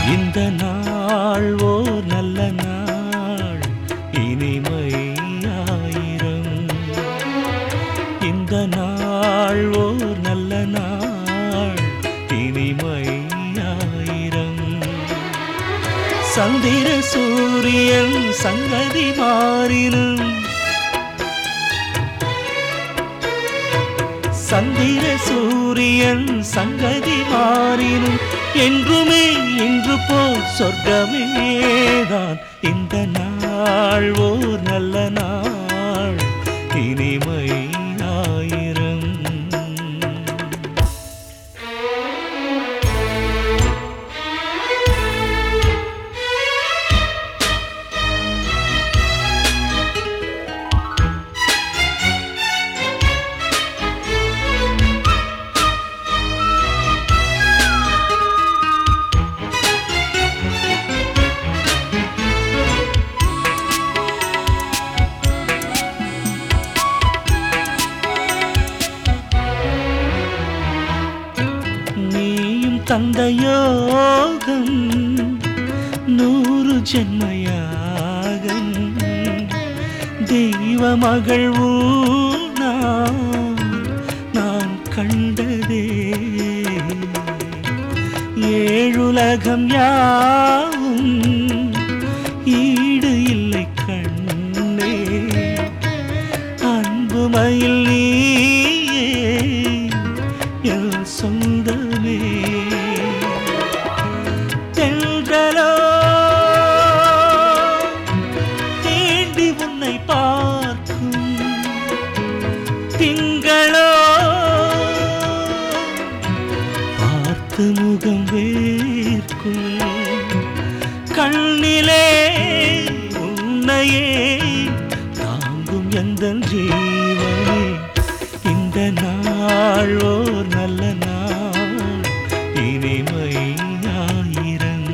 இந்த நாள் ஓர் நல்ல நாள் இனிமை ஆயிரம் இந்த நாள் ஓர் நல்ல நாள் இனிமை ஆயிரம் சந்திர சூரியன் சங்கதி மாறினும் சந்திர சூரியன் சங்கதி மாறினும் என்றுமே இன்று போல் சொர்க்கமேதான் இந்த நாள் ஓர் நல்ல நாள் இனிமை ஆயிரம் நீயும் தந்த யோகம் நூறு ஜென்மயாகம் தெய்வ மகள் நான் நான் கண்டதே ஏழுலகம் யாவும் ஈடு இல்லை கண்ணே அன்புமயில் நீயே என் சொந்தமே தென்றலோ தேடி உன்னை பார்க்கும் திங்களோ பார்த்து முகம் வேர்க்கும் கண்ணிலே உன்னையே தாங்கும் எந்த ஜீவனே இந்த நாள் ஓர் நல்ல நாள் இனிமை ஆயிரம்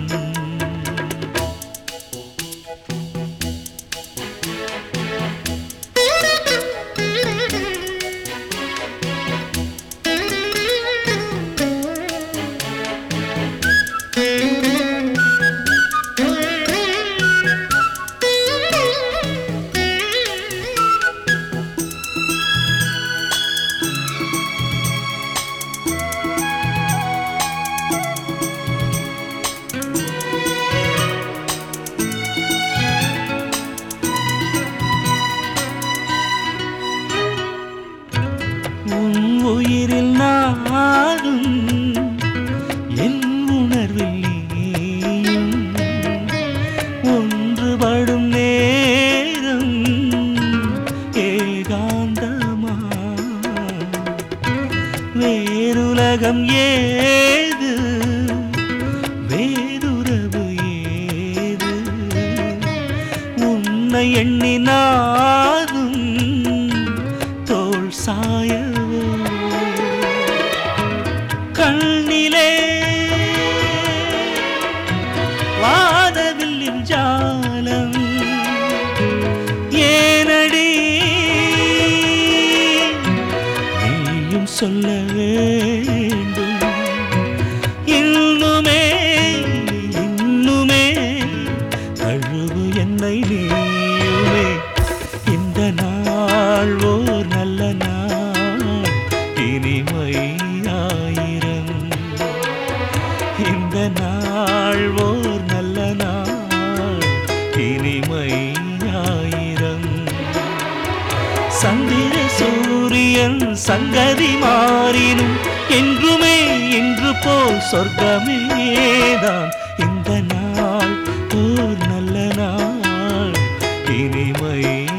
உன் உயிரில் நாடும் என் உணர்வில் நீயும் ஒன்றுபடும் நேரம் ஏகாந்தமா வேறுலகம் ஏது வேறுறவு ஏது உன்னை எண்ணினாலும் தோள் சாயவோ கண்ணிலே வாதவில்லின் ஜாலம் ஏனடி நீயும் சொல்ல வேண்டும் இன்னுமே இன்னுமே அழுவு என்னை நீயுமே இந்த நாள் ஓர் நல்ல நாள் இனிமை ஆயிரம் இந்த நாள் ஓர் நல்ல நாள் இனிமை ஆயிரம் சந்திர சூரியன் சங்கதி மாறினும் என்றுமே இன்று போல் சொர்க்கமேதான் இந்த நாள் ஓர் நல்ல நாள் இனிமை